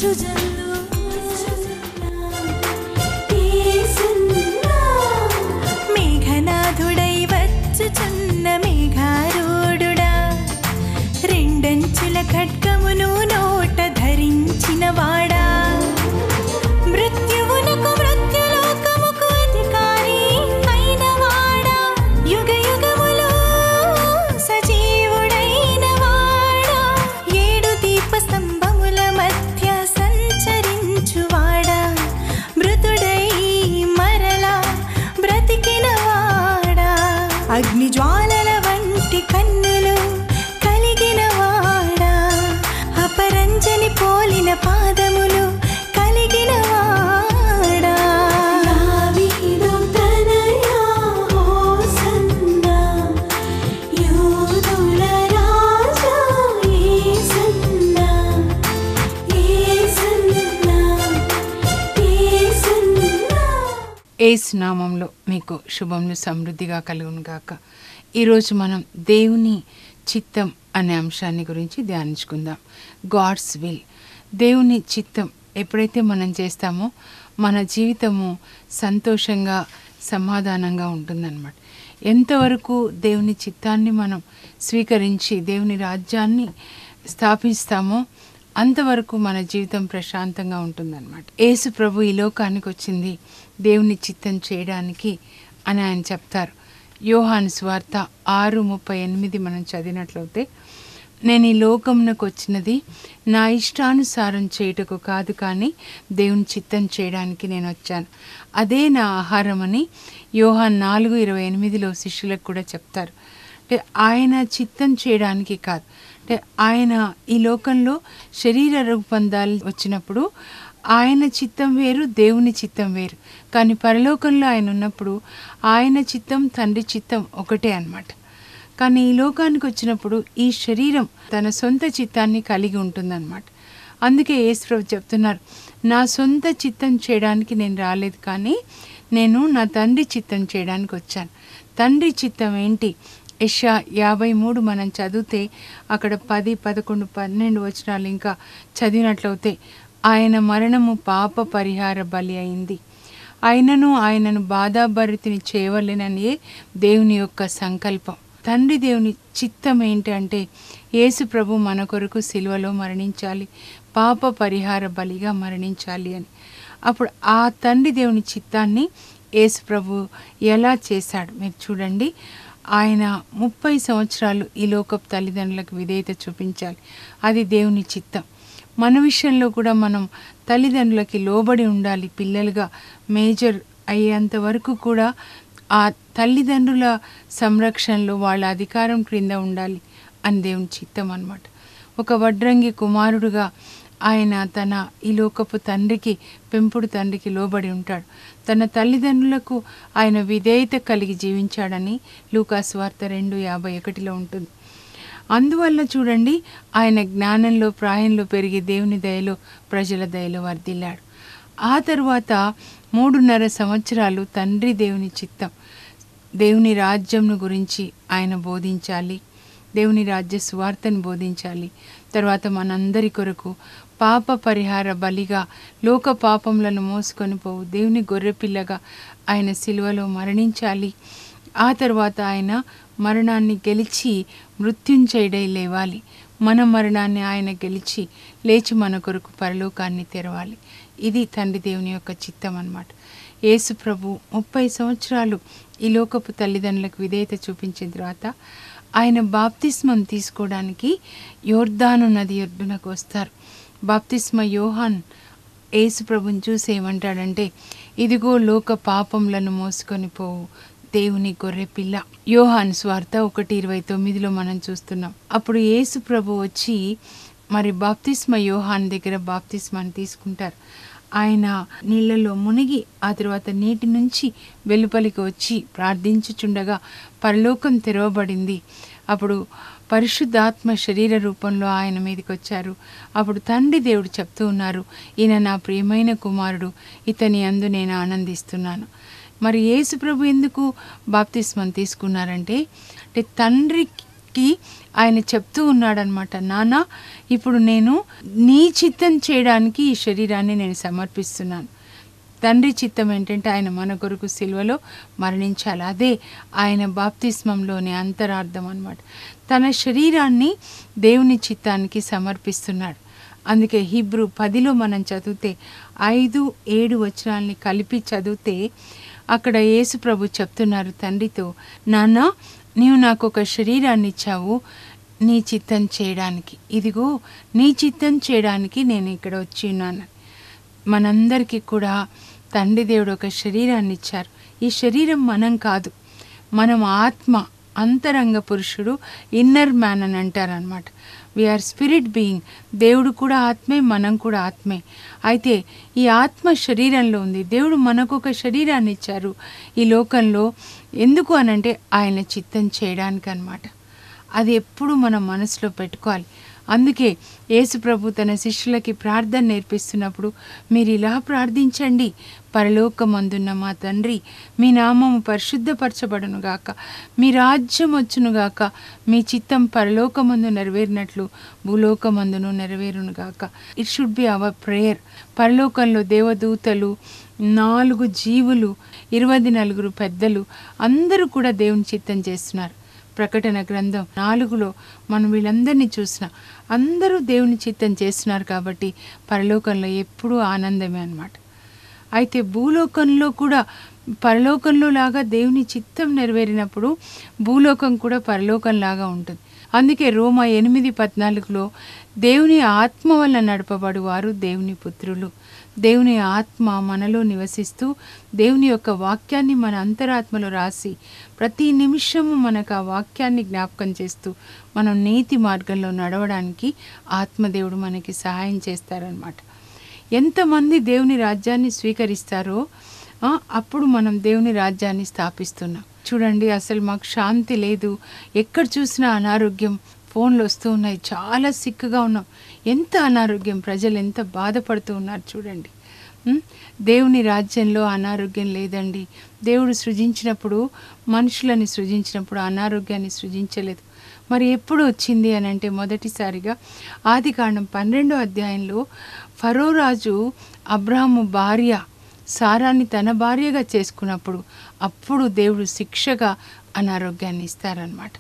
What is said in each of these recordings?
యేసుజల్లు యేసన్నా మేఘనాథుడై వచ్చుచున్న మేఘారూఢుడా రెండంచుల ఖడ్గమును నోట ధరించిన వాడా మృత్యువునకు మృత్యులోకముకు అధికారి అయిన వాడా యుగ యుగములో సజీవుడైన వాడా ఏడు దీప స్తంభముల మధ్య సంచరించువాడా మృతుడై మరలా బ్రతికిన వాడా అగ్ని జ్వాలల వంటి కన్నులు కలిగిన వాడా అపరంజని పోలిన పాదములు కలిగిన వాడా దావీదు తనయా హోసన్నా యూదుల రాజా యేసన్నా యేసన్నా యేసన్నా ఏసు నామంలో మీకు శుభములు సమృద్ధిగా కలుగును గాక ఈరోజు మనం దేవుని చిత్తం అనే అంశాన్ని గురించి ధ్యానించుకుందాం గాడ్స్ విల్ దేవుని చిత్తం ఎప్పుడైతే మనం చేస్తామో మన జీవితము సంతోషంగా సమాధానంగా ఉంటుందన్నమాట ఎంతవరకు దేవుని చిత్తాన్ని మనం స్వీకరించి దేవుని రాజ్యాన్ని స్థాపిస్తామో అంతవరకు మన జీవితం ప్రశాంతంగా ఉంటుందన్నమాట యేసు ప్రభు ఈ లోకానికి వచ్చింది దేవుని చిత్తం చేయడానికి అని ఆయన చెప్తారు యోహాను స్వార్త ఆరు ముప్పై ఎనిమిది మనం చదివినట్లయితే నేను ఈ లోకమునకు వచ్చినది నా ఇష్టానుసారం చేయుటకు కాదు కానీ దేవుని చిత్తం చేయడానికి నేను వచ్చాను అదే నా ఆహారం అని యోహాన్ నాలుగు ఇరవై ఎనిమిదిలో శిష్యులకు కూడా చెప్తారు అంటే ఆయన చిత్తం చేయడానికి కాదు అంటే ఆయన ఈ లోకంలో శరీర రూపొందాలు వచ్చినప్పుడు ఆయన చిత్తం వేరు దేవుని చిత్తం వేరు కానీ పరలోకంలో ఆయన ఉన్నప్పుడు ఆయన చిత్తం తండ్రి చిత్తం ఒకటే అన్నమాట కానీ ఈ లోకానికి వచ్చినప్పుడు ఈ శరీరం తన సొంత చిత్తాన్ని కలిగి ఉంటుందన్నమాట అందుకే యేసుప్రభు చెప్తున్నారు నా సొంత చిత్తం చేయడానికి నేను రాలేదు కానీ నేను నా తండ్రి చిత్తం చేయడానికి వచ్చాను తండ్రి చిత్తం ఏంటి యెషయా యాభై మూడు మనం చదివితే అక్కడ పది పదకొండు పన్నెండు వచనాలు ఇంకా చదివినట్లయితే ఆయన మరణము పాప పరిహార బలి అయింది అయినను ఆయనను బాధాభరితిని చేయవలెనని దేవుని యొక్క సంకల్పం తండ్రి దేవుని చిత్తం ఏంటంటే యేసు ప్రభు మన కొరకు సిలువలో మరణించాలి పాప పరిహార బలిగా మరణించాలి అని అప్పుడు ఆ తండ్రి దేవుని చిత్తాన్ని యేసు ప్రభు ఎలా చేశాడు మీరు చూడండి ఆయన ముప్పై సంవత్సరాలు ఈ లోకపు తల్లిదండ్రులకు విధేయత చూపించాలి అది దేవుని చిత్తం మన విషయంలో కూడా మనం తల్లిదండ్రులకి లోబడి ఉండాలి పిల్లలుగా మేజర్ అయ్యేంత వరకు కూడా ఆ తల్లిదండ్రుల సంరక్షణలో వాళ్ళ అధికారం క్రింద ఉండాలి అని దేవుని చిత్తం అన్నమాట ఒక వడ్రంగి కుమారుడుగా ఆయన తన ఈ లోకపు తండ్రికి పెంపుడు తండ్రికి లోబడి ఉంటాడు తన తల్లిదండ్రులకు ఆయన విధేయత కలిగి జీవించాడని లూకాస్ వార్త రెండు యాభై ఒకటిలో ఉంటుంది అందువల్ల చూడండి ఆయన జ్ఞానంలో ప్రాయంలో పెరిగి దేవుని దయలో ప్రజల దయలో వర్ధిల్లాడు ఆ తరువాత మూడున్నర సంవత్సరాలు తండ్రి దేవుని చిత్తం దేవుని రాజ్యంను గురించి ఆయన బోధించాలి దేవుని రాజ్య సువార్తను బోధించాలి తర్వాత మనందరి కొరకు పాప పరిహార బలిగా లోక పాపములను మోసుకొని పోవు దేవుని గొర్రెపిల్లగా ఆయన సిలువలో మరణించాలి ఆ తర్వాత ఆయన మరణాన్ని గెలిచి మృత్యుంజయుడై లేవాలి మన మరణాన్ని ఆయన గెలిచి లేచి మన కొరకు పరలోకాన్ని తెరవాలి ఇది తండ్రి దేవుని యొక్క చిత్తం అన్నమాట యేసు ప్రభు ముప్పై సంవత్సరాలు ఈ లోకపు తల్లిదండ్రులకు విధేయత చూపించిన తర్వాత ఆయన బాప్తిస్మం తీసుకోవడానికి యోర్దాను నది ఒడ్డునకు వస్తారు బాప్తిస్మ యోహాన్ యేసు ప్రభుని చూసి ఏమంటాడంటే ఇదిగో లోక పాపములను మోసుకొని పోవు దేవుని గొర్రె పిల్ల యోహాన్ స్వార్థ ఒకటి ఇరవై తొమ్మిదిలో మనం చూస్తున్నాం అప్పుడు యేసు ప్రభు వచ్చి మరి బాప్తిస్మ యోహాన్ దగ్గర బాప్తిస్మాన్ని తీసుకుంటారు ఆయన నీళ్ళలో మునిగి ఆ తర్వాత నీటి నుంచి వెలుపలికి వచ్చి ప్రార్థించుచుండగా పరలోకం తెరవబడింది అప్పుడు పరిశుద్ధాత్మ శరీర రూపంలో ఆయన మీదకి వచ్చారు అప్పుడు తండ్రి దేవుడు చెప్తూ ఉన్నారు ఈయన నా ప్రియమైన కుమారుడు ఇతని అందు నేను ఆనందిస్తున్నాను మరి యేసు ప్రభు ఎందుకు బాప్తిస్మం తీసుకున్నారంటే అంటే తండ్రి కి ఆయన చెప్తూ ఉన్నాడనమాట నాన్న ఇప్పుడు నేను నీ చిత్తం చేయడానికి ఈ శరీరాన్ని నేను సమర్పిస్తున్నాను తండ్రి చిత్తం ఏంటంటే ఆయన మన కొరకు సిలువలో మరణించాలి అదే ఆయన బాప్తిస్మంలోని అంతరార్థం అన్నమాట తన శరీరాన్ని దేవుని చిత్తానికి సమర్పిస్తున్నాడు అందుకే హిబ్రూ పదిలో మనం చదివితే ఐదు ఏడు వచనాల్ని కలిపి చదివితే అక్కడ యేసు ప్రభు చెప్తున్నారు తండ్రితో నాన్న నీవు నాకు ఒక శరీరాన్ని ఇచ్చావు నీ చిత్తం చేయడానికి ఇదిగో నీ చిత్తం చేయడానికి నేను ఇక్కడ వచ్చి ఉన్నాను మనందరికీ కూడా తండ్రి దేవుడు ఒక శరీరాన్ని ఇచ్చారు ఈ శరీరం మనం కాదు మనం ఆత్మ అంతరంగ పురుషుడు ఇన్నర్ మ్యాన్ అని అంటారనమాట వీఆర్ స్పిరిట్ బీయింగ్ దేవుడు కూడా ఆత్మే మనం కూడా ఆత్మే అయితే ఈ ఆత్మ శరీరంలో ఉంది దేవుడు మనకు ఒక శరీరాన్ని ఇచ్చారు ఈ లోకంలో ఎందుకు అనంటే ఆయన చిత్తం చేయడానికి అన్నమాట అది ఎప్పుడు మనం మనసులో పెట్టుకోవాలి అందుకే యేసు ప్రభు తన శిష్యులకి ప్రార్థన నేర్పిస్తున్నప్పుడు మీరు ఇలా ప్రార్థించండి పరలోకమందున్న మా తండ్రి మీ నామము పరిశుద్ధపరచబడును గాక మీ రాజ్యం వచ్చును గాక మీ చిత్తం పరలోకమందు నెరవేరినట్లు భూలోకమందును నెరవేరును గాక it should be our prayer పరలోకంలో దేవదూతలు నాలుగు జీవులు ఇరవై నలుగురు పెద్దలు అందరూ కూడా దేవుని చిత్తం చేస్తున్నారు ప్రకటన గ్రంథం నాలుగులో మనం వీళ్ళందరినీ చూసిన అందరూ దేవుని చిత్తం చేస్తున్నారు కాబట్టి పరలోకంలో ఎప్పుడూ ఆనందమే అన్నమాట అయితే భూలోకంలో కూడా పరలోకంలో లాగా దేవుని చిత్తం నెరవేరినప్పుడు భూలోకం కూడా పరలోకం లాగా ఉంటుంది అందుకే రోమా ఎనిమిది పద్నాలుగులో దేవుని ఆత్మ వల్ల నడపబడు వారు దేవుని పుత్రులు దేవుని ఆత్మ మనలో నివసిస్తూ దేవుని యొక్క వాక్యాన్ని మన అంతరాత్మలో రాసి ప్రతి నిమిషము మనకు ఆ వాక్యాన్ని జ్ఞాపకం చేస్తూ మనం నీతి మార్గంలో నడవడానికి ఆత్మదేవుడు మనకి సహాయం చేస్తారనమాట ఎంతమంది దేవుని రాజ్యాన్ని స్వీకరిస్తారో ఆ, అప్పుడు మనం దేవుని రాజ్యాన్ని స్థాపిస్తున్నాం చూడండి అసలు మాకు శాంతి లేదు ఎక్కడ చూసినా అనారోగ్యం ఫోన్లు వస్తూ ఉన్నాయి చాలా సిక్కుగా ఉన్నాం ఎంత అనారోగ్యం ప్రజలు ఎంత బాధపడుతూ ఉన్నారు చూడండి ఉం? దేవుని రాజ్యంలో అనారోగ్యం లేదండి దేవుడు సృజించినప్పుడు మనుషులని సృజించినప్పుడు అనారోగ్యాన్ని సృజించలేదు మరి ఎప్పుడు వచ్చింది అని అంటే మొదటిసారిగా ఆది కాండం పన్నెండో అధ్యాయంలో ఫరో రాజు అబ్రాహము భార్య సారాన్ని తన భార్యగా చేసుకున్నప్పుడు అప్పుడు దేవుడు శిక్షగా అనారోగ్యాన్ని ఇస్తారనమాట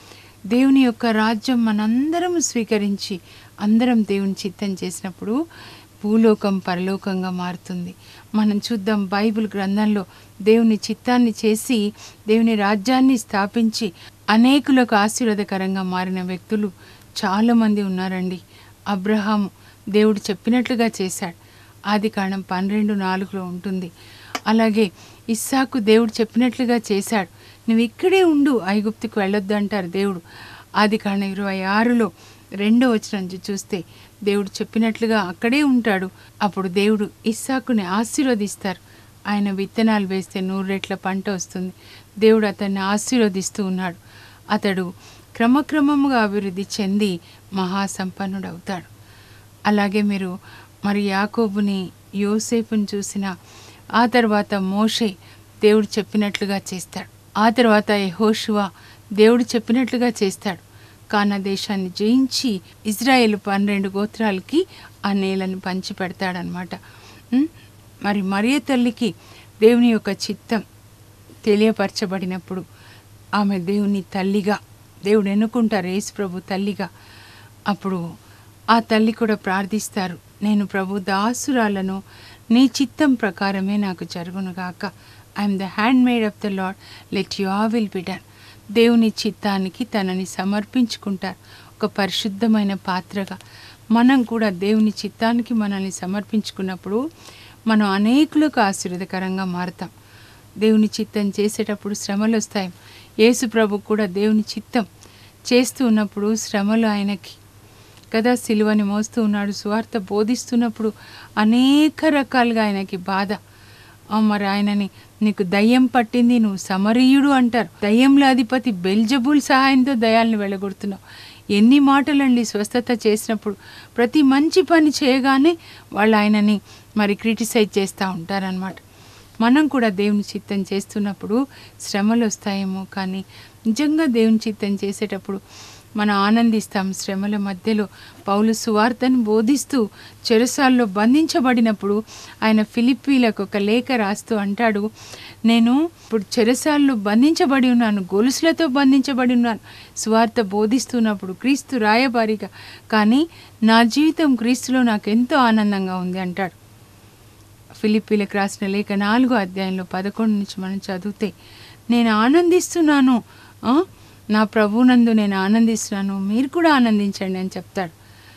దేవుని యొక్క రాజ్యం మనందరం స్వీకరించి అందరం దేవుని చిత్తం చేసినప్పుడు భూలోకం పరలోకంగా మారుతుంది మనం చూద్దాం బైబిల్ గ్రంథంలో దేవుని చిత్తాన్ని చేసి దేవుని రాజ్యాన్ని స్థాపించి అనేకులకు ఆశీర్వాదకరంగా మారిన వ్యక్తులు చాలామంది ఉన్నారండి అబ్రహాం దేవుడు చెప్పినట్లుగా చేశాడు ఆది కాండం పన్నెండు నాలుగులో ఉంటుంది అలాగే ఇస్సాకు దేవుడు చెప్పినట్లుగా చేశాడు నువ్వు ఇక్కడే ఉండు ఐగుప్తుకు వెళ్ళొద్దు అంటారు దేవుడు ఆది కాండం ఇరవై ఆరులో రెండో వచనం నుంచి చూస్తే దేవుడు చెప్పినట్లుగా అక్కడే ఉంటాడు అప్పుడు దేవుడు ఇస్సాకుని ఆశీర్వదిస్తారు ఆయన విత్తనాలు వేస్తే నూరు రెట్ల పంట వస్తుంది దేవుడు అతన్ని ఆశీర్వదిస్తూ ఉన్నాడు అతడు క్రమక్రమముగా అభివృద్ధి చెంది మహాసంపన్నుడు అవుతాడు అలాగే మీరు మరి యాకోబుని యోసేపుని చూసిన ఆ తర్వాత మోషే దేవుడు చెప్పినట్లుగా చేస్తాడు ఆ తర్వాత యెహోషువ దేవుడు చెప్పినట్లుగా చేస్తాడు కానా దేశాన్ని జయించి ఇజ్రాయేల్ పన్నెండు గోత్రాలకి ఆ నేలను పంచి పెడతాడనమాట ఉం? మరి మరియ తల్లికి దేవుని యొక్క చిత్తం తెలియపరచబడినప్పుడు ఆమె దేవుని తల్లిగా దేవుడు ఎన్నుకుంటారు యేసు ప్రభు తల్లిగా అప్పుడు ఆ తల్లి కూడా ప్రార్థిస్తారు నేను ప్రభు దాసురాలను నీ చిత్తం ప్రకారమే నాకు జరుగునుగాక I'm the handmaid of the lord let your will be done దేవుని చిత్తానికి తనని సమర్పించుకుంటారు ఒక పరిశుద్ధమైన పాత్రగా మనం కూడా దేవుని చిత్తానికి మనల్ని సమర్పించుకున్నప్పుడు మనం అనేకులకు ఆశీర్వదకరంగా మారుతాం దేవుని చిత్తం చేసేటప్పుడు శ్రమలు వస్తాయి యేసు ప్రభు కూడా దేవుని చిత్తం చేస్తూ ఉన్నప్పుడు శ్రమలు ఆయనకి కదా సిలువని మోస్తూ ఉన్నాడు సువార్త బోధిస్తున్నప్పుడు అనేక రకాలుగా ఆయనకి బాధ ఆ, మరి ఆయనని నీకు దయ్యం పట్టింది నువ్వు సమరీయుడు అంటారు దయ్యంల అధిపతి బెల్జబుల్ సహాయంతో దయాల్ని వెళ్ళగొడుతున్నావు ఎన్ని మాటలండి స్వస్థత చేసినప్పుడు ప్రతి మంచి పని చేయగానే వాళ్ళు ఆయనని మరి క్రిటిసైజ్ చేస్తూ ఉంటారనమాట మనం కూడా దేవుని చిత్తం చేస్తున్నప్పుడు శ్రమలు వస్తాయేమో కానీ నిజంగా దేవుని చిత్తం చేసేటప్పుడు మనం ఆనందిస్తాం శ్రమల మధ్యలో పౌలు సువార్తను బోధిస్తూ చెరసాల్లో బంధించబడినప్పుడు ఆయన ఫిలిప్పీలకు ఒక లేఖ రాస్తూ అంటాడు నేను ఇప్పుడు చెరసాల్లో బంధించబడి ఉన్నాను గొలుసులతో బంధించబడి ఉన్నాను సువార్త బోధిస్తున్నప్పుడు క్రీస్తు రాయబారిగా కానీ నా జీవితం క్రీస్తులో నాకు ఎంతో ఆనందంగా ఉంది అంటాడు ఫిలిప్పీలకు రాసిన లేఖ నాలుగో అధ్యాయంలో పదకొండు నుంచి మనం చదివితే నేను ఆనందిస్తున్నాను ఆ? నా ప్రభునందు నేను ఆనందిస్తున్నాను మీరు కూడా ఆనందించండి అని చెప్తాడు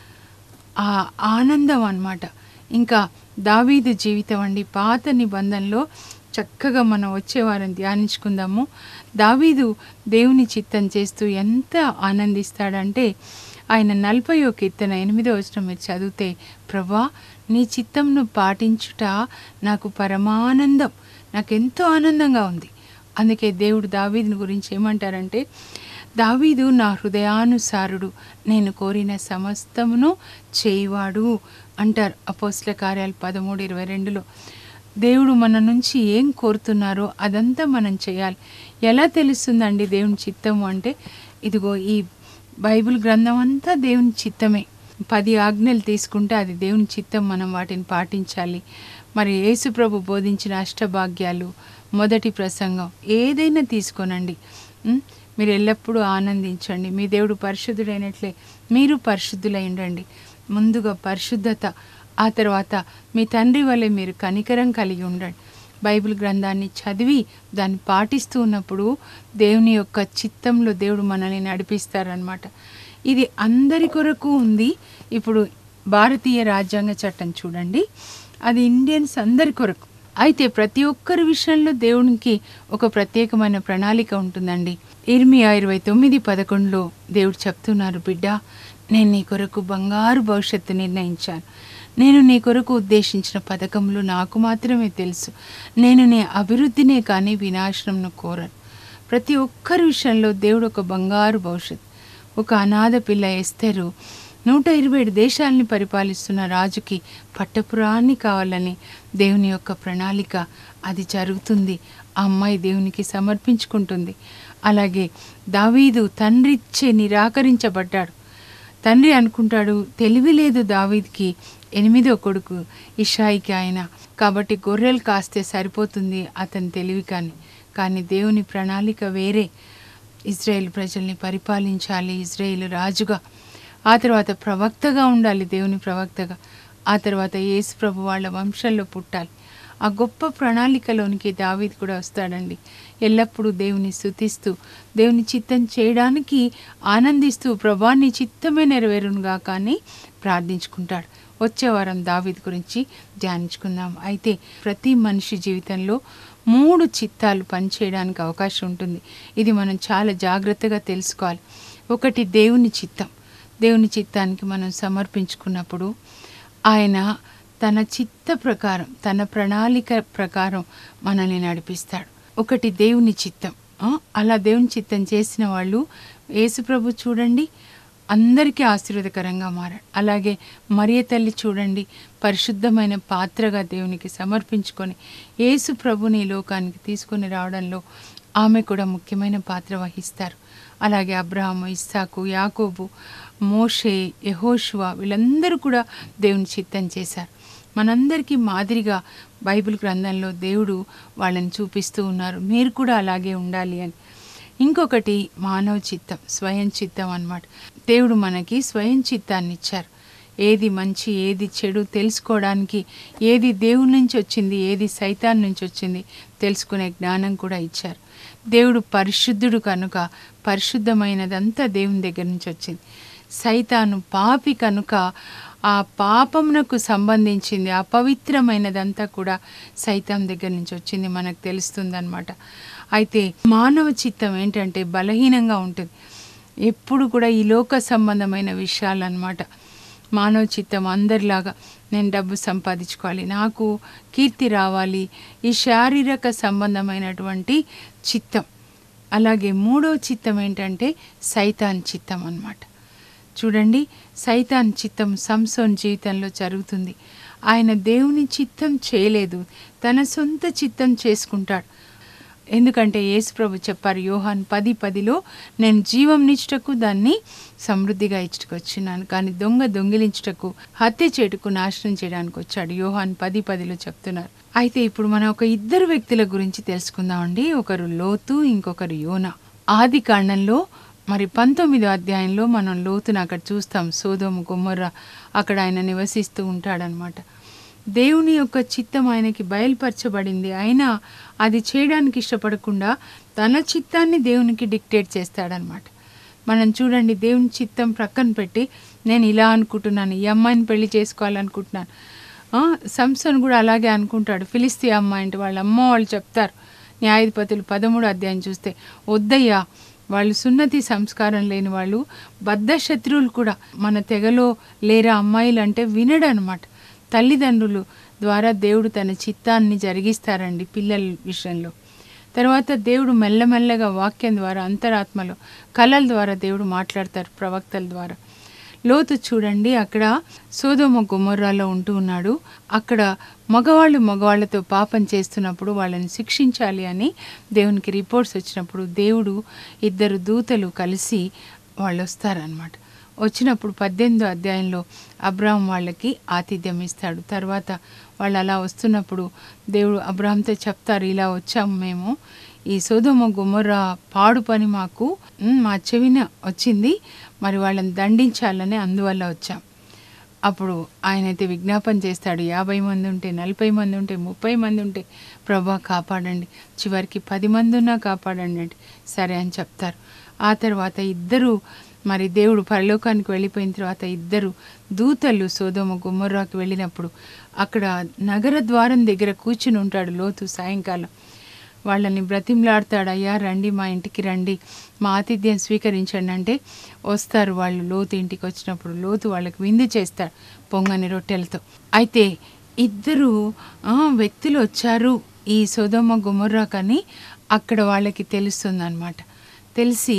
ఆ ఆనందం అన్నమాట ఇంకా దావీదు జీవితం అండి పాత నిబంధనలో చక్కగా మనం వచ్చే వారం ధ్యానించుకుందాము దావీదు దేవుని చిత్తం చేస్తూ ఎంత ఆనందిస్తాడంటే ఆయన నలభై ఒక కీర్తన ఎనిమిదో వచ్చిన మీరు చదివితే ప్రభా నీ చిత్తంను పాటించుట నాకు పరమానందం నాకెంతో ఆనందంగా ఉంది అందుకే దేవుడు దావీదుని గురించి ఏమంటారంటే దావీదు నా హృదయానుసారుడు నేను కోరిన సమస్తమును చేయువాడు అంటారు అపోస్ల కార్యాలు పదమూడు ఇరవై రెండులో దేవుడు మన నుంచి ఏం కోరుతున్నారో అదంతా మనం చేయాలి ఎలా తెలుస్తుందండి దేవుని చిత్తము అంటే ఇదిగో ఈ బైబిల్ గ్రంథం అంతా దేవుని చిత్తమే పది ఆజ్ఞలు తీసుకుంటే అది దేవుని చిత్తం మనం వాటిని పాటించాలి మరి యేసు ప్రభు బోధించిన అష్టభాగ్యాలు మొదటి ప్రసంగం ఏదైనా తీసుకోనండి ఉం? మీరు ఎల్లప్పుడూ ఆనందించండి మీ దేవుడు పరిశుద్ధుడైనట్లే మీరు పరిశుద్ధులై ఉండండి ముందుగా పరిశుద్ధత ఆ తర్వాత మీ తండ్రి వలె మీరు కనికరం కలిగి ఉండండి బైబిల్ గ్రంథాన్ని చదివి దాన్ని పాటిస్తూ ఉన్నప్పుడు దేవుని యొక్క చిత్తంలో దేవుడు మనల్ని నడిపిస్తారనమాట ఇది అందరి కొరకు ఉంది ఇప్పుడు భారతీయ రాజ్యాంగ చట్టం చూడండి అది ఇండియన్స్ అందరి కొరకు అయితే ప్రతి ఒక్కరి విషయంలో దేవునికి ఒక ప్రత్యేకమైన ప్రణాళిక ఉంటుందండి ఇర్మియా ఇరవై తొమ్మిది పదకొండులో దేవుడు చెప్తున్నారు బిడ్డ నేను నీ కొరకు బంగారు భవిష్యత్తు నిర్ణయించాను నేను నీ కొరకు ఉద్దేశించిన పథకములు నాకు మాత్రమే తెలుసు నేను నీ అభివృద్ధినే కానీ వినాశనంను కోరను ప్రతి ఒక్కరి విషయంలో దేవుడు ఒక బంగారు భవిష్యత్ ఒక అనాథ పిల్ల ఎస్తరు నూట ఇరవై ఏడు దేశాలని పరిపాలిస్తున్న రాజుకి పట్టపురాన్ని కావాలని దేవుని యొక్క ప్రణాళిక అది జరుగుతుంది ఆ అమ్మాయి దేవునికి సమర్పించుకుంటుంది అలాగే దావీదు తండ్రిచ్చే నిరాకరించబడ్డాడు తండ్రి అనుకుంటాడు తెలివి లేదు దావీద్కి ఎనిమిదో కొడుకు ఇషాయికి ఆయన కాబట్టి గొర్రెలు కాస్తే సరిపోతుంది అతని తెలివి కానీ కానీ దేవుని ప్రణాళిక వేరే ఇజ్రాయేల్ ప్రజల్ని పరిపాలించాలి ఇజ్రాయేల్ రాజుగా ఆ తర్వాత ప్రవక్తగా ఉండాలి దేవుని ప్రవక్తగా ఆ తర్వాత యేసు ప్రభు వాళ్ళ వంశంలో పుట్టాలి ఆ గొప్ప ప్రణాళికలోనికి దావీద్ కూడా వస్తాడండి ఎల్లప్పుడూ దేవుని స్థుతిస్తూ దేవుని చిత్తం చేయడానికి ఆనందిస్తూ ప్రభా నీ చిత్తమే నెరవేరునుగా కానీ ప్రార్థించుకుంటాడు వచ్చే వారం దావీద్ గురించి ధ్యానించుకుందాం అయితే ప్రతి మనిషి జీవితంలో మూడు చిత్తాలు పనిచేయడానికి అవకాశం ఉంటుంది ఇది మనం చాలా జాగ్రత్తగా తెలుసుకోవాలి ఒకటి దేవుని చిత్తం దేవుని చిత్తానికి మనం సమర్పించుకున్నప్పుడు ఆయన తన చిత్త ప్రకారం తన ప్రణాళిక ప్రకారం మనల్ని నడిపిస్తాడు ఒకటి దేవుని చిత్తం ఆ, అలా దేవుని చిత్తం చేసిన వాళ్ళు యేసుప్రభు చూడండి అందరికీ ఆశీర్వాదకరంగా మారాడు అలాగే మరియ తల్లి చూడండి పరిశుద్ధమైన పాత్రగా దేవునికి సమర్పించుకొని యేసు ప్రభుని ఈ లోకానికి తీసుకొని రావడంలో ఆమె కూడా ముఖ్యమైన పాత్ర వహిస్తారు అలాగే అబ్రహాము ఇస్సాకు యాకోబు మోషే యహోషువ వీళ్ళందరూ కూడా దేవుని చిత్తం చేశారు మనందరికీ మాదిరిగా బైబిల్ గ్రంథంలో దేవుడు వాళ్ళని చూపిస్తూ ఉన్నారు మీరు కూడా అలాగే ఉండాలి అని ఇంకొకటి మానవ చిత్తం స్వయం చిత్తం అన్నమాట దేవుడు మనకి స్వయం చిత్తాన్ని ఇచ్చారు ఏది మంచి ఏది చెడు తెలుసుకోవడానికి ఏది దేవుని నుంచి వచ్చింది ఏది సైతాన్ నుంచి వచ్చింది తెలుసుకునే జ్ఞానం కూడా ఇచ్చారు దేవుడు పరిశుద్ధుడు కనుక పరిశుద్ధమైనదంతా దేవుని దగ్గర నుంచి వచ్చింది సైతాను పాపి కనుక ఆ పాపమునకు సంబంధించింది అపవిత్రమైనదంతా కూడా సైతాన్ దగ్గర నుంచి వచ్చింది మనకు తెలుస్తుందన్నమాట అయితే మానవ చిత్తం ఏంటంటే బలహీనంగా ఉంటుంది ఎప్పుడు కూడా ఈ లోక సంబంధమైన విషయాలు అన్నమాట మానవ చిత్తం అందరిలాగా నేను డబ్బు సంపాదించుకోవాలి నాకు కీర్తి రావాలి ఈ శారీరక సంబంధమైనటువంటి చిత్తం అలాగే మూడో చిత్తం ఏంటంటే సైతాన్ చిత్తం అన్నమాట చూడండి సైతాన్ చిత్తం సంసోన్ జీవితంలో జరుగుతుంది ఆయన దేవుని చిత్తం చేయలేదు తన సొంత చిత్తం చేసుకుంటాడు ఎందుకంటే యేసుప్రభు చెప్పారు యోహాన్ పది పదిలో నేను జీవం నిచ్చుటకు దాన్ని సమృద్ధిగా ఇచ్చుటకు వచ్చినాను కానీ దొంగ దొంగిలించుటకు హత్య చేటుకు నాశనం చేయడానికి వచ్చాడు యోహాన్ పది పదిలో చెప్తున్నారు అయితే ఇప్పుడు మనం ఒక ఇద్దరు వ్యక్తుల గురించి తెలుసుకుందామండి ఒకరు లోతు ఇంకొకరు యోన ఆది కాండంలో మరి పంతొమ్మిదో అధ్యాయంలో మనం లోతును అక్కడ చూస్తాం సోదోము గుమ్మర్ర అక్కడ ఆయన నివసిస్తూ ఉంటాడనమాట దేవుని యొక్క చిత్తం ఆయనకి బయలుపరచబడింది అయినా అది చేయడానికి ఇష్టపడకుండా తన చిత్తాన్ని దేవునికి డిక్టేట్ చేస్తాడనమాట మనం చూడండి దేవుని చిత్తం ప్రక్కన పెట్టి నేను ఇలా అనుకుంటున్నాను ఈ అమ్మాయిని పెళ్లి చేసుకోవాలనుకుంటున్నాను ఆ, సంసోన్ కూడా అలాగే అనుకుంటాడు ఫిలిస్తీ అమ్మాయి అంటే వాళ్ళ అమ్మ వాళ్ళు చెప్తారు న్యాయాధిపతులు పదమూడు అధ్యాయం చూస్తే వద్దయ్యా వాళ్ళు సున్నతి సంస్కారం లేని వాళ్ళు బద్ధ శత్రువులు కూడా మన తెగలో లేరా అమ్మాయిలు అంటే వినడు అనమాట తల్లిదండ్రులు ద్వారా దేవుడు తన చిత్తాన్ని జరిగిస్తారండి పిల్లల విషయంలో తర్వాత దేవుడు మెల్లమెల్లగా వాక్యం ద్వారా అంతరాత్మలో కళల ద్వారా దేవుడు మాట్లాడతారు ప్రవక్తల ద్వారా లోతు చూడండి అక్కడ సోదోమ గుమ్మర్రాలో ఉంటూ ఉన్నాడు అక్కడ మగవాళ్ళు మగవాళ్ళతో పాపం చేస్తున్నప్పుడు వాళ్ళని శిక్షించాలి అని దేవునికి రిపోర్ట్స్ వచ్చినప్పుడు దేవుడు ఇద్దరు దూతలు కలిసి వాళ్ళు వస్తారనమాట వచ్చినప్పుడు పద్దెనిమిదో అధ్యాయంలో అబ్రాహం వాళ్ళకి ఆతిథ్యం ఇస్తాడు తర్వాత వాళ్ళు అలా వస్తున్నప్పుడు దేవుడు అబ్రాహంతో చెప్తారు ఇలా వచ్చాము మేము ఈ సోదోమ గుమ్మర్ర పాడు పని మాకు ఉమ్, మా చెవిన వచ్చింది మరి వాళ్ళని దండించాలని అందువల్ల వచ్చాం అప్పుడు ఆయన అయితే విజ్ఞాపన చేస్తాడు యాభై మంది ఉంటే నలభై మంది ఉంటే ముప్పై మంది ఉంటే ప్రభా కాపాడండి చివరికి పది మంది ఉన్నా కాపాడండి అంటే సరే అని చెప్తారు ఆ తర్వాత ఇద్దరు మరి దేవుడు పరలోకానికి వెళ్ళిపోయిన తర్వాత ఇద్దరు దూతలు సోదోమ గుమ్మర్రాకి వెళ్ళినప్పుడు అక్కడ నగర ద్వారం దగ్గర కూర్చుని ఉంటాడు లోతు సాయంకాలం వాళ్ళని బ్రతిమలాడతాడు అయ్యా రండి మా ఇంటికి రండి మా ఆతిథ్యం స్వీకరించండి అంటే వస్తారు వాళ్ళు లోతు ఇంటికి వచ్చినప్పుడు లోతు వాళ్ళకి విందు చేస్తాడు పొంగని రొట్టెలతో అయితే ఇద్దరు ఆ, వ్యక్తులు వచ్చారు ఈ సోదమ్మ గుమర్రా కానీ అక్కడ వాళ్ళకి తెలుస్తుంది అనమాట తెలిసి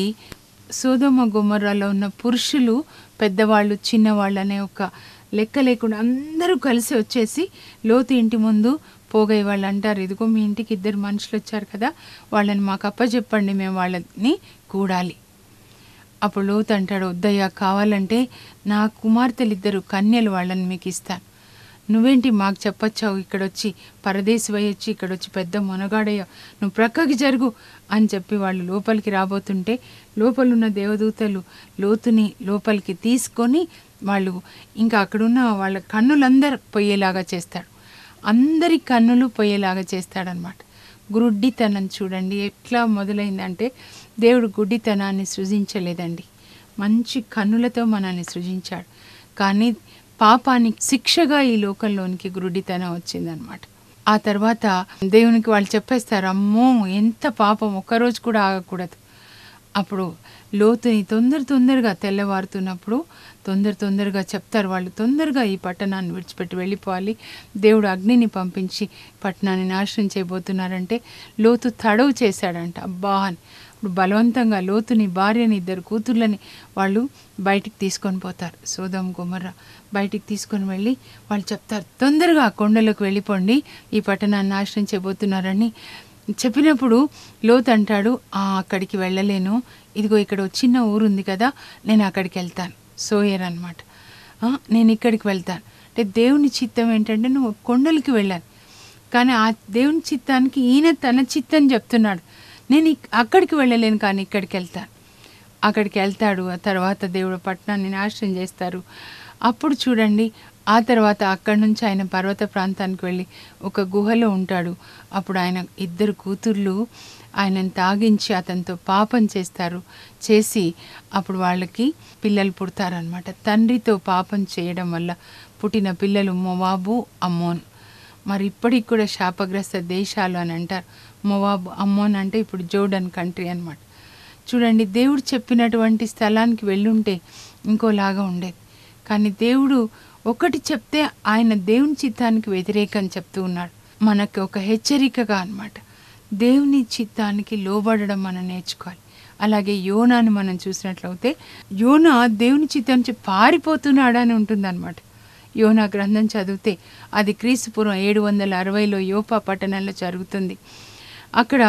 సోదమ్మ గుమర్రాలో ఉన్న పురుషులు పెద్దవాళ్ళు చిన్నవాళ్ళు అనే ఒక లెక్క లేకుండా అందరూ కలిసి వచ్చేసి లోతు ఇంటి ముందు పోగయ్య వాళ్ళు అంటారు ఇదిగో మీ ఇంటికి ఇద్దరు మనుషులు వచ్చారు కదా వాళ్ళని మాకు అప్పచెప్పండి మేము వాళ్ళని కూడాలి అప్పుడు లోతు అంటాడు వద్దయ్యా కావాలంటే నా కుమార్తెలు ఇద్దరు కన్యలు వాళ్ళని మీకు ఇస్తాను నువ్వేంటి మాకు చెప్పొచ్చావు ఇక్కడ వచ్చి పరదేశి పోయి వచ్చి ఇక్కడ వచ్చి పెద్ద మొనగాడయ్యా నువ్వు ప్రక్కకి జరుగు అని చెప్పి వాళ్ళు లోపలికి రాబోతుంటే లోపలున్న దేవదూతలు లోతుని లోపలికి తీసుకొని వాళ్ళు ఇంకా అక్కడున్న వాళ్ళ కన్నులందరూ పోయేలాగా చేస్తాడు అందరి కన్నులు పోయేలాగా చేస్తాడనమాట గుడ్డితనం చూడండి ఎట్లా మొదలైందంటే దేవుడు గుడ్డితనాన్ని సృజించలేదండి మంచి కన్నులతో మనల్ని సృజించాడు కానీ పాపానికి శిక్షగా ఈ లోకంలోనికి గురుడితనం వచ్చిందనమాట ఆ తర్వాత దేవునికి వాళ్ళు చెప్పేస్తారు అమ్మో ఎంత పాపం ఒక్కరోజు కూడా ఆగకూడదు అప్పుడు లోతుని తొందర తొందరగా తెల్లవారుతున్నప్పుడు తొందర తొందరగా చెప్తారు వాళ్ళు తొందరగా ఈ పట్టణాన్ని విడిచిపెట్టి వెళ్ళిపోవాలి దేవుడు అగ్నిని పంపించి పట్టణాన్ని నాశనం చేయబోతున్నారంటే లోతు తడవు చేశాడంట అబ్బా అని ఇప్పుడు బలవంతంగా లోతుని భార్యని ఇద్దరు కూతుర్లని వాళ్ళు బయటికి తీసుకొని పోతారు సోదం గుమర్ర బయటికి తీసుకొని వెళ్ళి వాళ్ళు చెప్తారు తొందరగా ఆ కొండలకు వెళ్ళిపోండి ఈ పట్టణాన్ని నాశనం చేయబోతున్నారని చెప్పినప్పుడు లోతు అంటాడు "ఆ, అక్కడికి వెళ్ళలేను ఇదిగో ఇక్కడ ఒక చిన్న ఊరు ఉంది కదా నేను అక్కడికి వెళ్తాను సోయర్ అనమాట నేను ఇక్కడికి వెళ్తాను అంటే దేవుని చిత్తం ఏంటంటే నువ్వు కొండలకి వెళ్ళాలి కానీ ఆ దేవుని చిత్తానికి ఈయన తన చిత్తం చెప్తున్నాడు నేను ఇక్- అక్కడికి వెళ్ళలేను కానీ ఇక్కడికి వెళ్తాను అక్కడికి వెళ్తాడు ఆ తర్వాత దేవుడు పట్టణాన్ని నాశనం చేస్తారు అప్పుడు చూడండి ఆ తర్వాత అక్కడి నుంచి ఆయన పర్వత ప్రాంతానికి వెళ్ళి ఒక గుహలో ఉంటాడు అప్పుడు ఆయన ఇద్దరు కూతుర్లు ఆయనను తాగించి అతనితో పాపం చేస్తారు చేసి అప్పుడు వాళ్ళకి పిల్లలు పుడతారనమాట తండ్రితో పాపం చేయడం వల్ల పుట్టిన పిల్లలు మొవాబు అమ్మోన్ మరి ఇప్పటికి కూడా శాపగ్రస్త దేశాలు అని అంటారు మొవాబు అమ్మోన్ అంటే ఇప్పుడు జోర్డన్ కంట్రీ అన్నమాట చూడండి దేవుడు చెప్పినటువంటి స్థలానికి వెళ్ళుంటే ఇంకోలాగా ఉండేది కానీ దేవుడు ఒకటి చెప్తే ఆయన దేవుని చిత్తానికి వ్యతిరేకం చెప్తూ ఉన్నాడు మనకి ఒక హెచ్చరికగా అన్నమాట దేవుని చిత్తానికి లోబడడం మనం నేర్చుకోవాలి అలాగే యోనాని మనం చూసినట్లయితే యోనా దేవుని చిత్తం నుంచి పారిపోతున్నాడని ఉంటుందన్నమాట యోనా గ్రంథం చదివితే అది క్రీస్తుపూర్వం ఏడు వందల అరవైలో యోపా పట్టణంలో జరుగుతుంది అక్కడ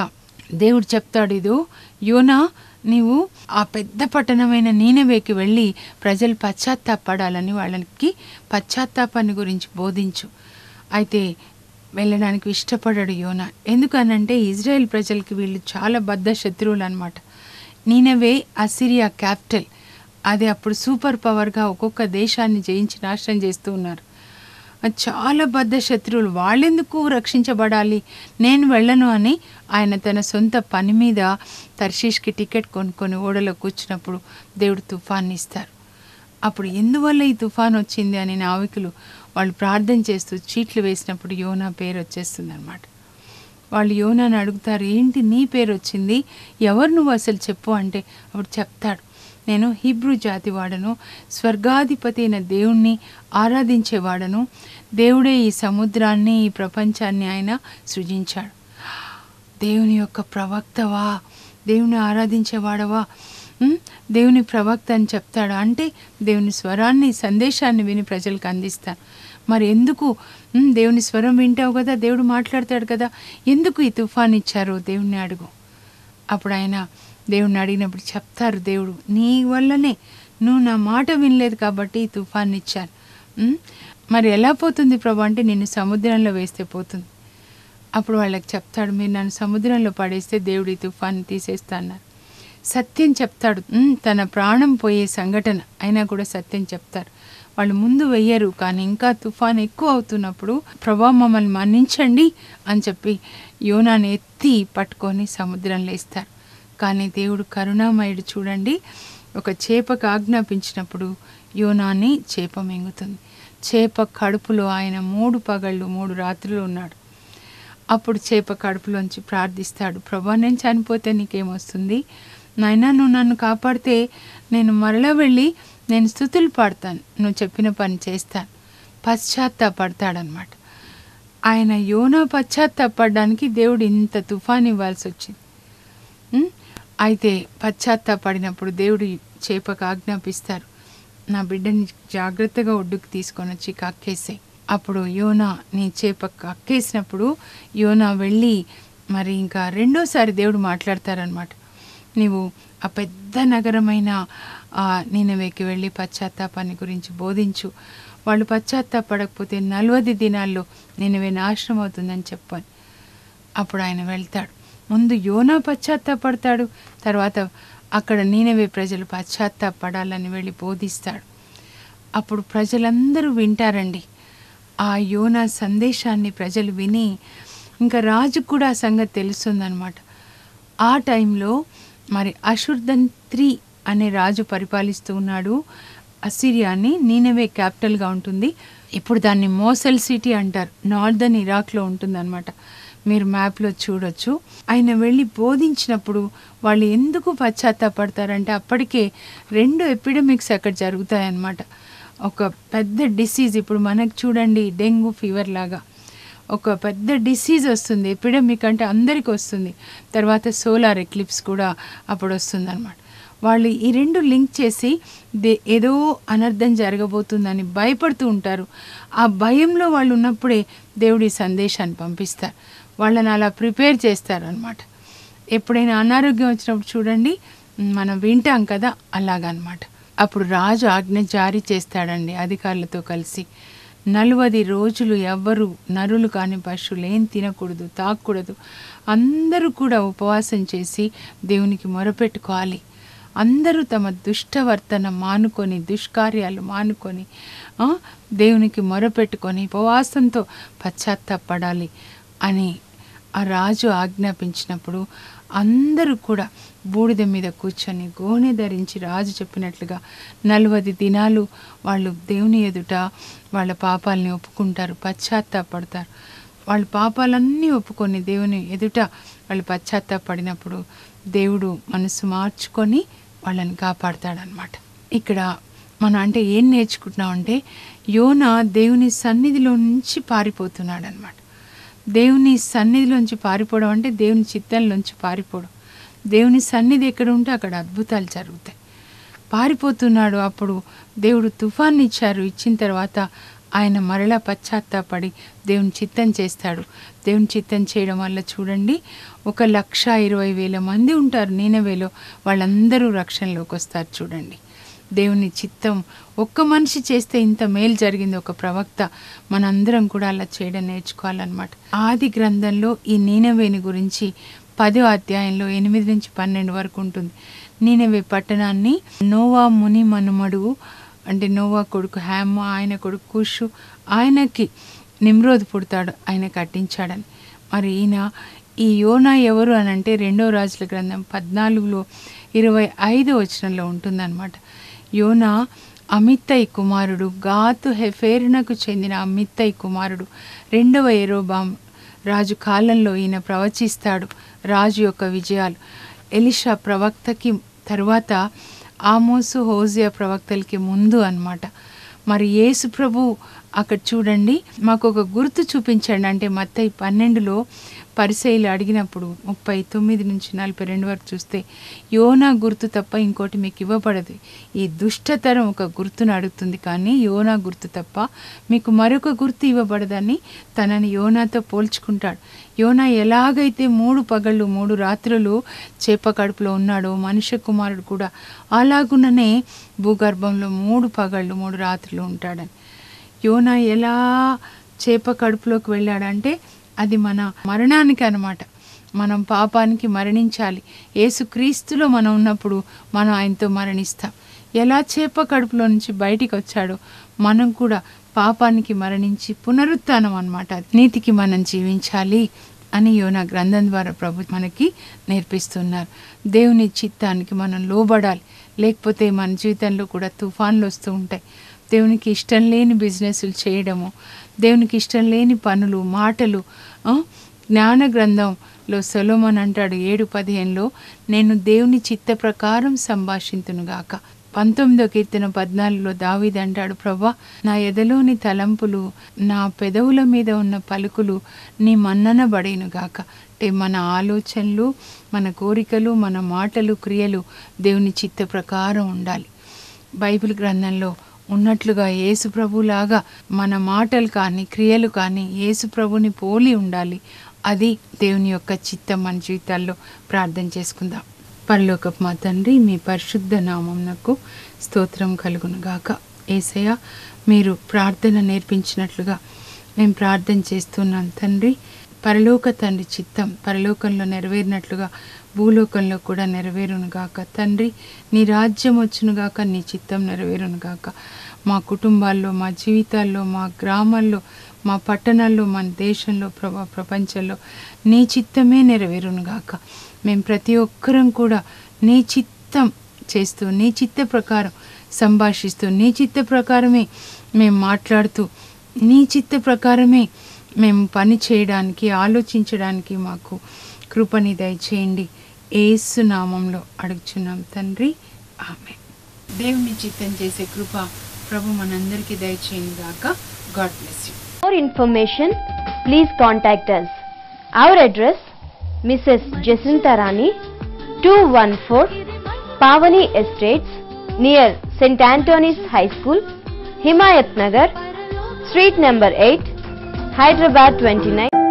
దేవుడు చెప్తాడు ఇదో యోనా నీవు ఆ పెద్ద పట్టణమైన నీనవేకి వెళ్ళి ప్రజలు పశ్చాత్తాపడాలని వాళ్ళకి పశ్చాత్తాపాన్ని గురించి బోధించు అయితే వెళ్ళడానికి ఇష్టపడాడు యోనా ఎందుకనంటే ఇజ్రాయెల్ ప్రజలకి వీళ్ళు చాలా బద్ద శత్రువులు అనమాట నీనవే అసిరియా క్యాపిటల్ అది అప్పుడు సూపర్ పవర్గా ఒక్కొక్క దేశాన్ని జయించి నాశనం చేస్తూ ఉన్నారు అది చాలా బద్ద శత్రువులు వాళ్ళెందుకు రక్షించబడాలి నేను వెళ్ళను అని ఆయన తన సొంత పని మీద తర్షీష్కి టికెట్ కొనుక్కొని ఓడలో కూర్చున్నప్పుడు దేవుడు తుఫాన్ని ఇస్తారు అప్పుడు ఎందువల్ల ఈ తుఫాన్ వచ్చింది అని నావికులు వాళ్ళు ప్రార్థన చేస్తూ చీట్లు వేసినప్పుడు యోనా పేరు వచ్చేస్తుంది అనమాట వాళ్ళు యోనాని అడుగుతారు ఏంటి నీ పేరు వచ్చింది ఎవరు నువ్వు అసలు చెప్పు అంటే అప్పుడు చెప్తాడు నేను హిబ్రూ జాతి వాడను స్వర్గాధిపతి అయిన దేవుణ్ణి ఆరాధించేవాడను దేవుడే ఈ సముద్రాన్ని ఈ ప్రపంచాన్ని ఆయన సృజించాడు దేవుని యొక్క ప్రవక్తవా దేవుని ఆరాధించేవాడవా ఉమ్, దేవుని ప్రవక్త అని చెప్తాడు అంటే దేవుని స్వరాన్ని సందేశాన్ని విని ప్రజలకు అందిస్తాను మరి ఎందుకు ఉమ్, దేవుని స్వరం వింటావు కదా దేవుడు మాట్లాడతాడు కదా ఎందుకు ఈ తుఫాన్ ఇచ్చారు దేవుణ్ణి అడుగు అప్పుడు ఆయన దేవుణ్ణి అడిగినప్పుడు చెప్తారు దేవుడు నీ వల్లనే నువ్వు నా మాట వినలేదు కాబట్టి ఈ తుఫాన్ ఇచ్చాను ఉమ్, మరి ఎలా పోతుంది ప్రభు అంటే నిన్ను సముద్రంలో వేస్తే పోతుంది అప్పుడు వాళ్ళకి చెప్తాడు మీరు నన్ను సముద్రంలో పడేస్తే దేవుడు ఈ తుఫాన్ని తీసేస్తా అన్నారు సత్యం చెప్తాడు ఉమ్, తన ప్రాణం పోయే సంఘటన అయినా కూడా సత్యం చెప్తారు వాళ్ళు ముందు వెయ్యరు కానీ ఇంకా తుఫాన్ ఎక్కువ అవుతున్నప్పుడు ప్రభా మమ్మల్ని మన్నించండి అని చెప్పి యోనాని ఎత్తి పట్టుకొని సముద్రంలో వేస్తారు కానీ దేవుడు కరుణామయుడు చూడండి ఒక చేపకు ఆజ్ఞాపించినప్పుడు యోనాని చేప మింగుతుంది చేప కడుపులో ఆయన మూడు పగళ్ళు మూడు రాత్రులు ఉన్నాడు అప్పుడు చేప కడుపులోంచి ప్రార్థిస్తాడు ప్రభా నేను చనిపోతే నీకేమొస్తుంది నాయనా నువ్వు నన్ను కాపాడితే నేను మరలా వెళ్ళి నేను స్థుతులు పాడతాను నువ్వు చెప్పిన పని చేస్తాను పశ్చాత్తాపడతాడనమాట ఆయన యోనా పశ్చాత్తాపడడానికి దేవుడు ఇంత తుఫాన్ ఇవ్వాల్సి వచ్చింది ఉం? అయితే పశ్చాత్తాపడినప్పుడు దేవుడు ఈ చేపకు ఆజ్ఞాపిస్తారు నా బిడ్డని జాగ్రత్తగా ఒడ్డుకు తీసుకొని వచ్చి కక్కేసాయి అప్పుడు యోనా నీ చేప కక్కేసినప్పుడు యోనా వెళ్ళి మరి ఇంకా రెండోసారి దేవుడు మాట్లాడతారనమాట నీవు ఆ పెద్ద నగరమైన ఆ నీనవేకి వెళ్ళి పశ్చాత్తాపాన్ని గురించి బోధించు వాళ్ళు పశ్చాత్తాపడకపోతే నలవది దినాల్లో నీనవే నాశనం అవుతుందని చెప్పాను అప్పుడు ఆయన వెళ్తాడు ముందు యోనా పశ్చాత్తాపడతాడు తర్వాత అక్కడ నీనవే ప్రజలు పశ్చాత్తాపడాలని వెళ్ళి బోధిస్తాడు అప్పుడు ప్రజలందరూ వింటారండి ఆ యోనా సందేశాన్ని ప్రజలు విని ఇంకా రాజుకు కూడా ఆ సంగతి తెలుస్తుందన్నమాట ఆ టైంలో మరి అషుర్దన్ త్రీ అనే రాజు పరిపాలిస్తూ ఉన్నాడు అసిరియాని నీనవే క్యాపిటల్గా ఉంటుంది ఇప్పుడు దాన్ని మోసల్ సిటీ అంటారు నార్దర్న్ ఇరాక్లో ఉంటుందన్నమాట మీరు మ్యాప్లో చూడొచ్చు ఆయన వెళ్ళి బోధించినప్పుడు వాళ్ళు ఎందుకు పశ్చాత్తాపడతారంటే అప్పటికే రెండు ఎపిడమిక్స్ అక్కడ జరుగుతాయన్నమాట ఒక పెద్ద డిసీజ్ ఇప్పుడు మనకు చూడండి డెంగ్యూ ఫీవర్ లాగా ఒక పెద్ద డిసీజ్ వస్తుంది ఎపిడమిక్ అంటే అందరికి వస్తుంది తర్వాత సోలార్ ఎక్లిప్స్ కూడా అప్పుడు వస్తుంది అనమాట వాళ్ళు ఈ రెండు లింక్ చేసి దే ఏదో అనర్థం జరగబోతుందని భయపడుతూ ఉంటారు ఆ భయంలో వాళ్ళు ఉన్నప్పుడే దేవుడి సందేశాన్ని పంపిస్తారు వాళ్ళని అలా ప్రిపేర్ చేస్తారు అనమాట ఎప్పుడైనా అనారోగ్యం వచ్చినప్పుడు చూడండి మనం వింటాం కదా అలాగనమాట అప్పుడు రాజు ఆజ్ఞ జారీ చేస్తాడండి అధికారులతో కలిసి నలువది రోజులు ఎవ్వరు నరులు కాని పశువులు ఏం తినకూడదు తాగకూడదు అందరూ కూడా ఉపవాసం చేసి దేవునికి మొరపెట్టుకోవాలి అందరూ తమ దుష్టవర్తన మానుకొని దుష్కార్యాలు మానుకొని ఆ, దేవునికి మొరపెట్టుకొని ఉపవాసంతో పశ్చాత్తాపడాలి అని ఆ రాజు ఆజ్ఞాపించినప్పుడు అందరూ కూడా బూడిద మీద కూర్చొని గోనె ధరించి రాజు చెప్పినట్లుగా నలవది దినాలు వాళ్ళు దేవుని ఎదుట వాళ్ళ పాపాలని ఒప్పుకుంటారు పశ్చాత్తాపడతారు వాళ్ళ పాపాలన్నీ ఒప్పుకొని దేవుని ఎదుట వాళ్ళు పశ్చాత్తాపడినప్పుడు దేవుడు మనసు మార్చుకొని వాళ్ళని కాపాడతాడనమాట ఇక్కడ మనం అంటే ఏం నేర్చుకుంటున్నామంటే యోన దేవుని సన్నిధిలో నుంచి పారిపోతున్నాడు అనమాట దేవుని సన్నిధిలోంచి పారిపోవడం అంటే దేవుని చిత్తంలోంచి పారిపోవడం దేవుని సన్నిధి ఎక్కడ ఉంటే అక్కడ అద్భుతాలు జరుగుతాయి పారిపోతున్నాడు అప్పుడు దేవుడు తుఫాన్ ఇచ్చారు ఇచ్చిన తర్వాత ఆయన మరలా పశ్చాత్తాపడి దేవుని చిత్తం చేస్తాడు దేవుని చిత్తం చేయడం వల్ల చూడండి ఒక లక్ష ఇరవై వేల మంది ఉంటారు నీనవేలో వాళ్ళందరూ రక్షణలోకి వస్తారు చూడండి దేవుని చిత్తం ఒక్క మనిషి చేస్తే ఇంత మేలు జరిగింది ఒక ప్రవక్త మనందరం కూడా అలా చేయడం నేర్చుకోవాలన్నమాట ఆది గ్రంథంలో ఈ నీనవేని గురించి పదో అధ్యాయంలో ఎనిమిది నుంచి పన్నెండు వరకు ఉంటుంది నీనవే పట్టణాన్ని నోవా ముని మనుమడు అంటే నోవా కొడుకు హ్యామ్ ఆయన కొడుకు కుషు ఆయనకి నిమ్రోద్ పుడతాడు ఆయన కట్టించాడని మరి ఈయన ఈ యోనా ఎవరు అని అంటే రెండో రాజుల గ్రంథం పద్నాలుగులో ఇరవై ఐదు వచనంలో ఉంటుందన్నమాట యోనా అమిత్తయి కుమారుడు గాతు హెఫేరునకు చెందిన అమిత్తయి కుమారుడు రెండవ ఎరోబాం రాజు కాలంలో ఈయన ప్రవచిస్తాడు రాజు యొక్క విజయాలు ఎలిషా ప్రవక్తకి తరువాత ఆమోసు హోజియా ప్రవక్తలకి ముందు అన్నమాట మరి యేసు ప్రభు అక్కడ చూడండి మాకు ఒక గుర్తు చూపించండి అంటే మత్తయి పన్నెండులో పరిసైలు అడిగినప్పుడు ముప్పై తొమ్మిది నుంచి నలభై రెండు వరకు చూస్తే యోనా గుర్తు తప్ప ఇంకోటి మీకు ఇవ్వబడదు ఈ దుష్టతరం ఒక గుర్తును అడుగుతుంది కానీ యోనా గుర్తు తప్ప మీకు మరొక గుర్తు ఇవ్వబడదని తనని యోనాతో పోల్చుకుంటాడు యోనా ఎలాగైతే మూడు పగళ్ళు మూడు రాత్రులు చేప కడుపులో ఉన్నాడో మనుష్య కుమారుడు కూడా అలాగుననే భూగర్భంలో మూడు పగళ్ళు మూడు రాత్రులు ఉంటాడని యోనా ఎలా చేప కడుపులోకి వెళ్ళాడంటే అది మన మరణానికి అన్నమాట మనం పాపానికి మరణించాలి యేసుక్రీస్తులో మనం ఉన్నప్పుడు మనం ఆయనతో మరణిస్తాం ఎలా చేప కడుపులో నుంచి బయటికి వచ్చాడో మనం కూడా పాపానికి మరణించి పునరుత్థానం అన్నమాట నీతికి మనం జీవించాలి అని యోనా గ్రంథం ద్వారా ప్రభు మనకి నేర్పిస్తున్నారు దేవుని చిత్తానికి మనం లోబడాలి లేకపోతే మన జీవితంలో కూడా తుఫాన్లు వస్తూ ఉంటాయి దేవునికి ఇష్టం లేని బిజినెస్లు చేయడము దేవునికి ఇష్టం లేని పనులు మాటలు ఆ, జ్ఞాన గ్రంథంలో సొలోమన్ అంటాడు ఏడు పదిహేనులో నేను దేవుని చిత్త ప్రకారం సంభాషింతునుగాక పంతొమ్మిదో కీర్తన పద్నాలుగులో దావీద్ అంటాడు ప్రభా నా ఎదలోని తలంపులు నా పెదవుల మీద ఉన్న పలుకులు నీ మన్నన బడేనుగాక అంటే మన ఆలోచనలు మన కోరికలు మన మాటలు క్రియలు దేవుని చిత్త ప్రకారం ఉండాలి బైబిల్ గ్రంథంలో ఉన్నట్లుగా యేసు ప్రభులాగా మన మాటలు కానీ క్రియలు కానీ యేసు ప్రభుని పోలి ఉండాలి అది దేవుని యొక్క చిత్తం మన జీవితాల్లో ప్రార్థన చేసుకుందాం పరలోకపు మా తండ్రి మీ పరిశుద్ధ నామంనకు స్తోత్రం కలుగును గాక ఏసయ్య మీరు ప్రార్థన నేర్పించినట్లుగా మేము ప్రార్థన చేస్తున్నాం తండ్రి పరలోక తండ్రి చిత్తం పరలోకంలో నెరవేరినట్లుగా భూలోకంలో కూడా నెరవేరును గాక తండ్రి నీ రాజ్యం వచ్చును గాక నీ చిత్తం నెరవేరును గాక మా కుటుంబాల్లో మా జీవితాల్లో మా గ్రామాల్లో మా పట్టణాల్లో మన దేశంలో ప్రభ ప్రపంచంలో నీ చిత్తమే నెరవేరును గాక మేము ప్రతి ఒక్కరం కూడా నీ చిత్తం చేస్తూ నీ చిత్త ప్రకారం సంభాషిస్తూ నీ చిత్త ప్రకారమే మేము మాట్లాడుతూ నీ చిత్త ప్రకారమే మేము పని చేయడానికి ఆలోచించడానికి మాకు కృపని దయచేయండి ఏసు నామంలో అడుగుచున్నాం తండ్రి ఆమె దేవుని చిత్తం చేసే కృప ప్రభు మనందరికీ దయచేయండి గాక God bless you For information, please contact us. Our address Mrs. Jacinta Rani, 214 Pavani Estates, near St. Anthony's High School, Himayat Nagar, Street number 8, Hyderabad 29.